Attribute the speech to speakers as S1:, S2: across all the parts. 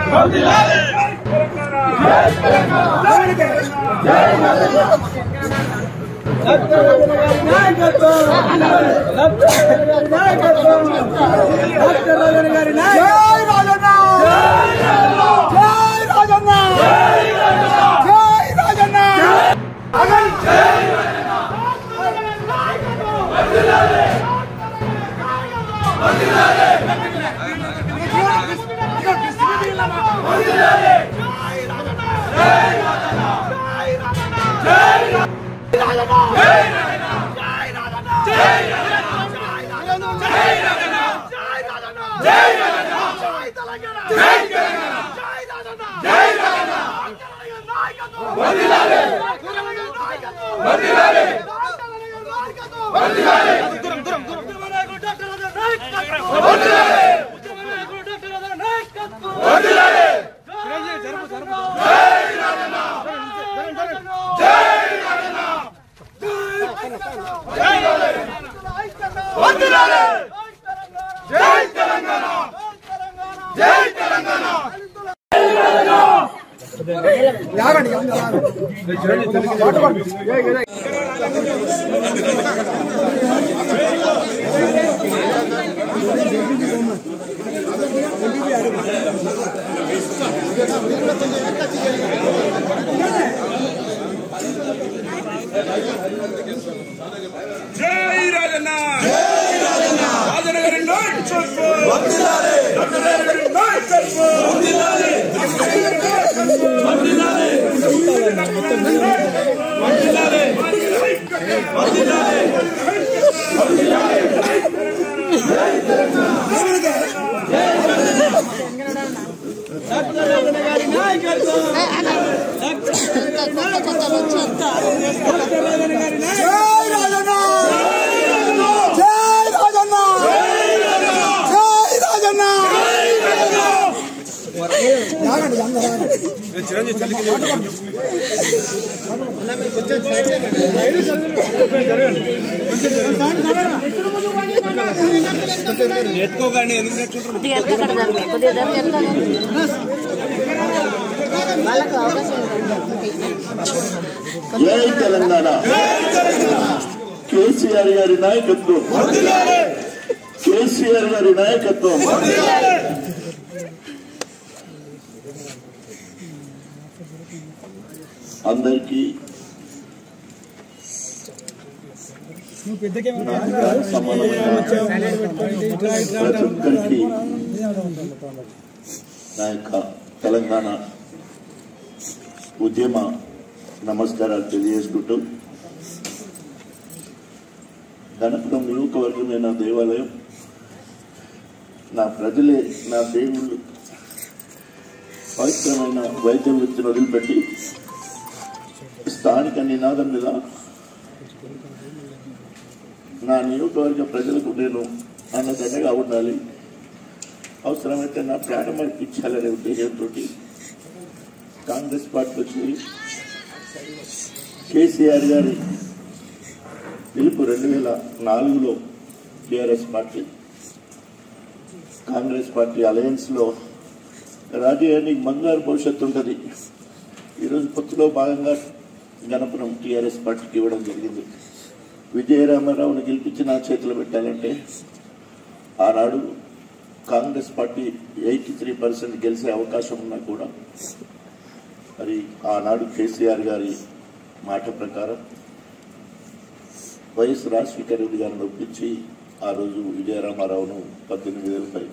S1: జై రాజన్న రాజన్న గారి నాయకత్వం రాజన్న గారి నాయకత్వం
S2: కొద్దిగా ఎక్కడ జరగదు కొద్దిగా జరగదు వాళ్ళకు అవకాశం ఇవ్వండి.
S3: జై తెలంగాణ కేసీఆర్ గారి నాయకత్వం కేసీఆర్ గారి నాయకత్వం అందరికీ ప్రతి ఒక్కరికి నా యొక్క తెలంగాణ ఉద్యమ నమస్కారాలు తెలియజేసుకుంటూ గణపురం నియోజకవర్గమే నా దేవాలయం నా ప్రజలే నా దేవుళ్ళు పవిత్రమైన వైద్య వృత్తిని వదిలిపెట్టి స్థానిక నినాదం మీద నా నియోజకవర్గ ప్రజలకు నేను అన్నదండగా ఉండాలి అవసరమైతే నా ప్రాణం అర్పించాలనే ఉద్దేశంతో కాంగ్రెస్ పార్టీ వచ్చింది కేసీఆర్ గారి పిలుపు రెండు వేల నాలుగులో టీఆర్ఎస్ పార్టీ కాంగ్రెస్ పార్టీ అలయన్స్లో రాజకీయానికి బంగారు భవిష్యత్తు ఉంటుంది ఈరోజు పొత్తులో భాగంగా గణపురం టీఆర్ఎస్ పార్టీకి ఇవ్వడం జరిగింది విజయరామారావుని గెలిపించి నా చేతిలో పెట్టాలంటే ఆనాడు Congress party eighty three percent గెలిచే అవకాశం ఉన్నా కూడా మరి ఆనాడు కేసీఆర్ గారి మాట ప్రకారం వైఎస్ రాజశేఖర రెడ్డి గారిని ఒప్పించి ఆ రోజు విజయరామారావును పద్దెనిమిది వేల పై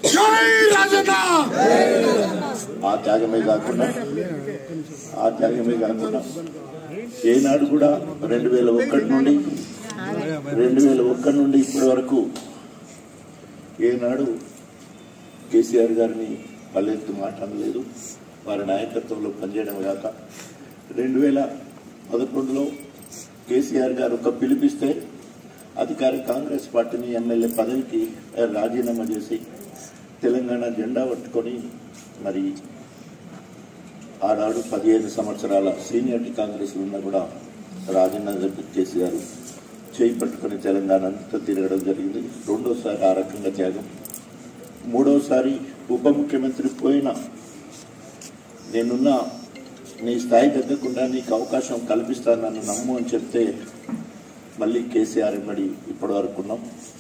S3: ఆ త్యాగమే కాకుండా ఆ త్యాగమే కాకుండా ఏనాడు కూడా రెండు వేల ఒకటి నుండి రెండు వేల ఒకటి నుండి ఇప్పటి వరకు ఏనాడు కేసీఆర్ గారిని పల్లెత్తు మాట అనలేదు వారి నాయకత్వంలో పనిచేయడం కాక రెండు వేల పదకొండులో కేసీఆర్ గారు ఒక పిలిపిస్తే అధికార కాంగ్రెస్ పార్టీని ఎమ్మెల్యే పదవికి రాజీనామా చేసి తెలంగాణ జెండా పట్టుకొని మరి ఆనాడు పదిహేను సంవత్సరాల సీనియర్టీ కాంగ్రెస్ ఉన్నా కూడా రాజీనామా కేసీఆర్ చేయి పట్టుకొని తెలంగాణ అంతా తిరగడం జరిగింది రెండోసారి ఆ రకంగా త్యాగం మూడోసారి ఉప ముఖ్యమంత్రి పోయిన నేనున్న నీ స్థాయి తగ్గకుండా నీకు అవకాశం కల్పిస్తాను నన్ను నమ్ము అని చెప్తే మళ్ళీ కేసీఆర్ ఇమ్మడి ఇప్పటి వరకు ఉన్నాం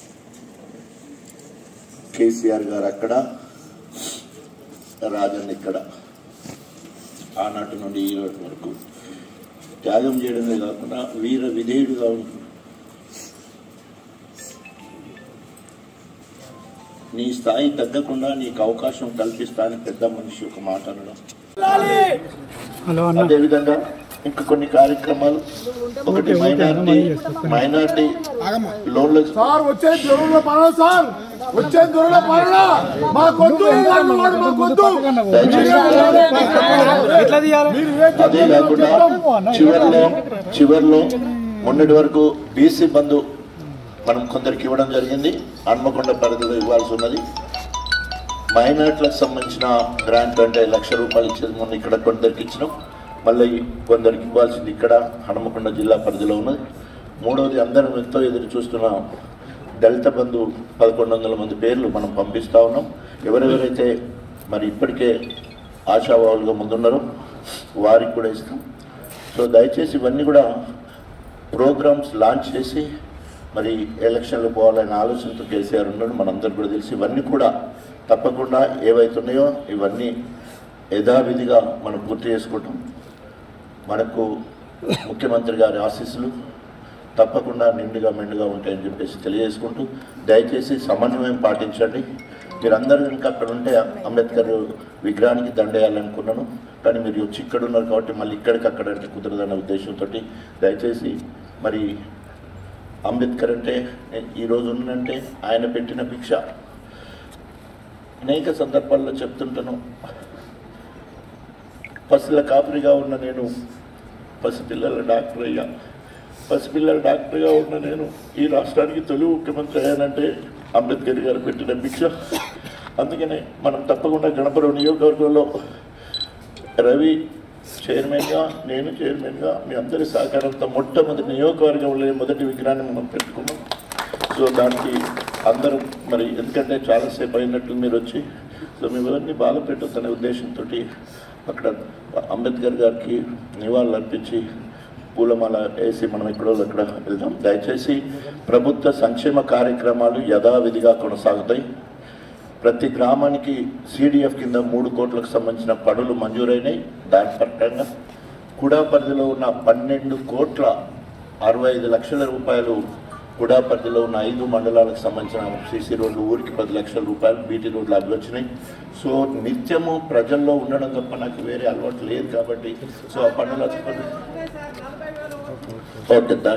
S3: కేసీఆర్ గారు అక్కడ రాజన్ ఇక్కడ ఆనాటి నుండి ఈ రోజు వరకు త్యాగం చేయడమే కాకుండా వీర విధేయుడుగా ఉంటుంది నీ స్థాయి తగ్గకుండా నీకు అవకాశం కల్పిస్తానని పెద్ద మనిషి ఒక మాట అనడం అదేవిధంగా ఇంకా కొన్ని కార్యక్రమాలు ఒకటి మైనార్టీ మైనార్టీ లోన్ల
S4: సార్ వచ్చే దొరలో పడవ సార్ వచ్చే దొరలో పడవ మా కొద్దు మా కొద్దు
S3: అదే కాకుండా చివరిలో చివరిలో మొన్నటి వరకు బీసీ బంధు మనం కొందరికి ఇవ్వడం జరిగింది హన్మకొండ పరిధిలో ఇవ్వాల్సి ఉన్నది మైనార్టీలకు సంబంధించిన గ్రాంట్ అంటే లక్ష రూపాయలు ఇచ్చేది మొన్న ఇక్కడ కొందరికి ఇచ్చినాం మళ్ళీ కొందరికి ఇవ్వాల్సింది ఇక్కడ హనుమకొండ జిల్లా పరిధిలో ఉన్నది మూడవది అందరం ఎంతో ఎదురు చూస్తున్న దళిత బంధు పదకొండు వందల మంది పేర్లు మనం పంపిస్తా ఉన్నాం ఎవరెవరైతే మరి ఇప్పటికే ఆశావాహులుగా ముందున్నారో వారికి కూడా ఇస్తాం సో దయచేసి ఇవన్నీ కూడా ప్రోగ్రామ్స్ లాంచ్ చేసి మరి ఎలక్షన్లు పోవాలనే ఆలోచనతో కేసీఆర్ ఉన్నాడు మనందరికీ కూడా తెలిసి ఇవన్నీ కూడా తప్పకుండా ఏవైతున్నాయో ఇవన్నీ యథావిధిగా మనం పూర్తి చేసుకుంటాం మనకు ముఖ్యమంత్రి గారి ఆశీస్సులు తప్పకుండా నిండుగా మెండుగా ఉంటాయని చెప్పేసి తెలియజేసుకుంటూ దయచేసి సమన్వయం పాటించండి మీరందరూ ఇంకా అక్కడ ఉంటే అంబేద్కర్ విగ్రహానికి దండేయాలనుకున్నాను కానీ మీరు వచ్చి ఇక్కడ ఉన్నారు కాబట్టి మళ్ళీ ఇక్కడికి అక్కడ అంటే కుదరదన్న ఉద్దేశంతో దయచేసి మరి అంబేద్కర్ అంటే ఈ రోజు ఉన్నంటే ఆయన పెట్టిన భిక్ష అనేక సందర్భాల్లో చెప్తుంటాను పసిల కాపరిగా ఉన్న నేను పసిపిల్లల డాక్టర్ అయ్యా పసిపిల్లల డాక్టర్గా ఉన్న నేను ఈ రాష్ట్రానికి తొలి ముఖ్యమంత్రి అయ్యానంటే అంబేద్కర్ గారు పెట్టిన భిక్ష అందుకనే మనం తప్పకుండా గణపురం నియోజకవర్గంలో రవి చైర్మన్గా నేను చైర్మన్గా మీ అందరి సహకారంతో మొట్టమొదటి నియోజకవర్గంలో మొదటి విగ్రహాన్ని మనం పెట్టుకున్నాం సో దానికి అందరం మరి ఎందుకంటే చాలాసేపు అయినట్టు మీరు వచ్చి సో మేము ఎవరిని బాధ పెట్టొద్దనే ఉద్దేశంతో అక్కడ అంబేద్కర్ గారికి నివాళులు అర్పించి పూలమాల వేసి మనం ఎక్కడో అక్కడ వెళ్దాం దయచేసి ప్రభుత్వ సంక్షేమ కార్యక్రమాలు యథావిధిగా కొనసాగుతాయి ప్రతి గ్రామానికి సిడిఎఫ్ కింద మూడు కోట్లకు సంబంధించిన పనులు మంజూరైనాయి దాని ప్రకారంగా కుడా పరిధిలో ఉన్న పన్నెండు కోట్ల అరవై ఐదు లక్షల రూపాయలు కుడా పరిధిలో ఉన్న ఐదు మండలాలకు సంబంధించిన సీసీ రోడ్లు ఊరికి పది లక్షల రూపాయలు బీటీ రోడ్లు అవి వచ్చినాయి సో నిత్యము ప్రజల్లో ఉండడం తప్ప నాకు వేరే అలవాటు లేదు కాబట్టి సో ఆ పనులు ఓకే